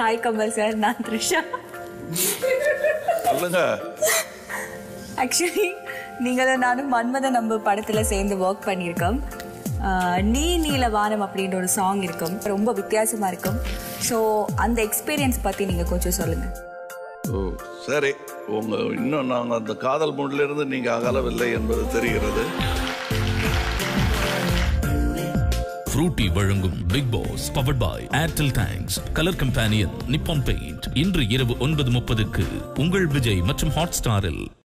hi Kamal sir நான் த்ரிஷா சொல்லுங்க actually நீங்களும் நானும் மன்மத நம்ப படத்தில் சேர்ந்து ஒர்க் பண்ணியிருக்கோம் ஆஹ் நீ நீல வானம் அப்படின்ற ஒரு சாங் இருக்கும் ரொம்ப வித்தியாசமா இருக்கும் ஸோ அந்த எக்ஸ்பீரியன்ஸ் பற்றி நீங்கள் கொஞ்சம் சொல்லுங்கள் ஓ சரி உங்க இன்னும் நாங்கள் அந்த காதல் மூட்ல இருந்து நீங்க அகலவில்லை என்பது தெரிகிறது ஃப்ரூட்டி வழங்கும் Bigg Boss powered by Airtel thanks colour companion Nippon Paint இன்று இரவு ஒன்பது முப்பதுக்கு உங்கள் விஜய் மற்றும் ஹாட் ஸ்டாரில்